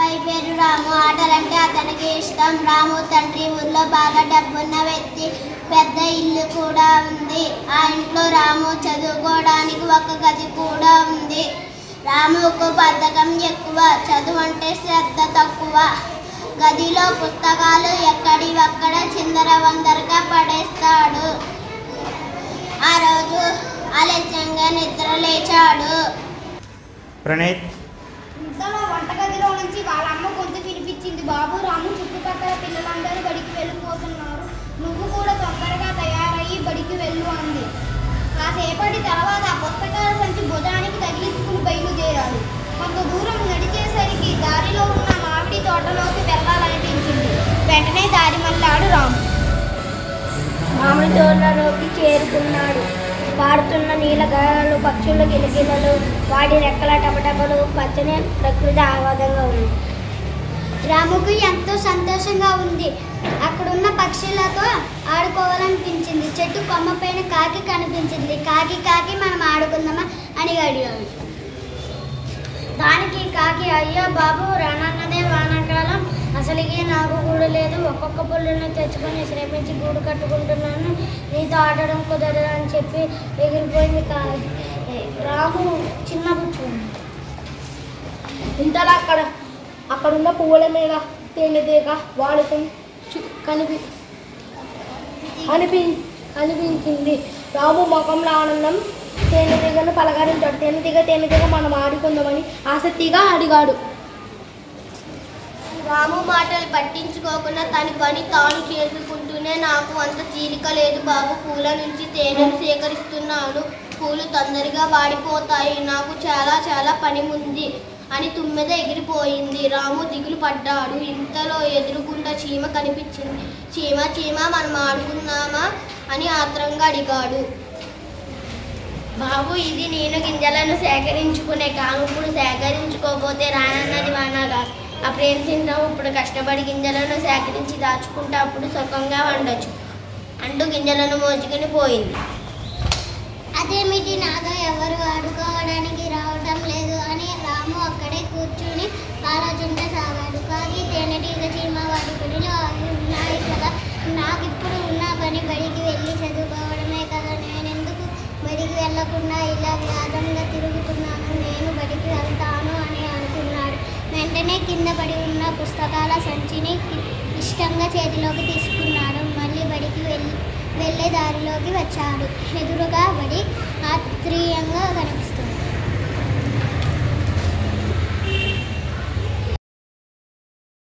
అబ్బాయి పేరు రాము ఆటలంటే అతనికి ఇష్టం రాము తండ్రి ఊర్లో బాగా డబ్బున్న వ్యక్తి పెద్ద ఇల్లు కూడా ఉంది ఆ ఇంట్లో రాము చదువుకోవడానికి ఒక గది కూడా ఉంది రాముకు బద్ధకం ఎక్కువ చదువు అంటే శ్రద్ధ తక్కువ గదిలో పుస్తకాలు ఎక్కడివక్కడ చిందర వందరగా పడేస్తాడు ఆ రోజు ఆలస్యంగా నిద్ర లేచాడు ప్రణీత్ ఇంతలో వంటగదిలో నుంచి వాళ్ళ అమ్మ గొంతు వినిపించింది బాబు రాము చుట్టుపక్కల పిల్లలందరూ బడికి వెళ్ళిపోతున్నారు నువ్వు కూడా తొందరగా తయారయ్యి బడికి వెళ్ళు అంది కాసేపటి తర్వాత ఆ పుస్తకాల సంచి భుజానికి తగిలించుకుని బయలుదేరాడు కొంత దూరం నడిచేసరికి దారిలో ఉన్న మామిడి తోటలోకి వెళ్ళాలనిపించింది వెంటనే దారి మళ్ళాడు రాము మామిడి తోటలోకి చేరుకున్నాడు పారుతున్న నీళ్ళ గాయాలు పక్షుల గిలగిలలు వాటి రెక్కల టపటపలు పచ్చని ప్రకృతి ఆహ్లాదంగా ఉంది రాముకు ఎంతో సంతోషంగా ఉంది అక్కడున్న పక్షులతో ఆడుకోవాలనిపించింది చెట్టు కొమ్మ పైన కాకి కనిపించింది కాకి కాకి మనం ఆడుకుందామా అని అడిగాడు దానికి కాకి అయ్యో బాబు రానన్నదే వానాకాలం అసలుగే నాకు గూడు లేదు ఒక్కొక్క పుల్లుని తెచ్చుకొని శ్రమించి గూడు కట్టుకుంటున్నాను నీతో ఆడడం కుదరదు అని చెప్పి ఎగిరిపోయింది కా రాము చిన్న పుచ్చుకుంది ఇంతలో అక్కడ అక్కడున్న పువ్వుల మీద తేనెటీగ వాడుతూ చు- కనిపి అనిపి అనిపించింది రాము ముఖంలో ఆనందం తేనెటీగను పలకరించాడు తేనెటీగ తేనెటీగ మనం ఆడుకుందామని ఆసక్తిగా అడిగాడు రాము మాటలు పట్టించుకోకుండా తన పని తాను చేసుకుంటూనే నాకు అంత తీరిక లేదు బాబు పూల నుంచి తేనెను సేకరిస్తున్నాను పూలు తొందరగా వాడిపోతాయి నాకు చాలా చాలా పని ఉంది అని తుమ్మెద ఎగిరిపోయింది రాము దిగులు పడ్డాడు ఇంతలో ఎదురుగుండా చీమ కనిపించింది చీమ చీమ మనం ఆడుకుందామా అని ఆత్రంగా అడిగాడు బాబు ఇది నేను గింజలను సేకరించుకునే కాను ఇప్పుడు సేకరించుకోకపోతే రానన్నది వానగా అప్పుడు ఏం తింటాము ఇప్పుడు కష్టపడి గింజలను సేకరించి దాచుకుంటే అప్పుడు సుఖంగా వండొచ్చు అంటూ గింజలను మోచుకుని పోయింది అదేమిటి నాతో ఎవరు ఆడుకోవడానికి రావడం లేదు అని రాము అక్కడే కూర్చుని ఆలోచించసాగాడు కానీ తేనెటీగ చీమ వాటి పనిలో అవి ఉన్నాయి కదా నాకు ఇప్పుడు ఉన్న పని బడికి వెళ్ళి చదువుకోవడమే కదా నేనెందుకు బడికి వెళ్లకుండా ఇలా వ్యాధంగా తిరుగుతున్నాను నేను బడికి వెళ్తాను అని అనుకున్నాడు వెంటనే కింద పడి ఉన్న పుస్తకాల సంచిని కి- ఇష్టంగా చేతిలోకి తీసుకున్నాడు మళ్ళీ బడికి వెళ్ళి వెళ్ళే దారిలోకి వచ్చాడు ఎదురుగా బడి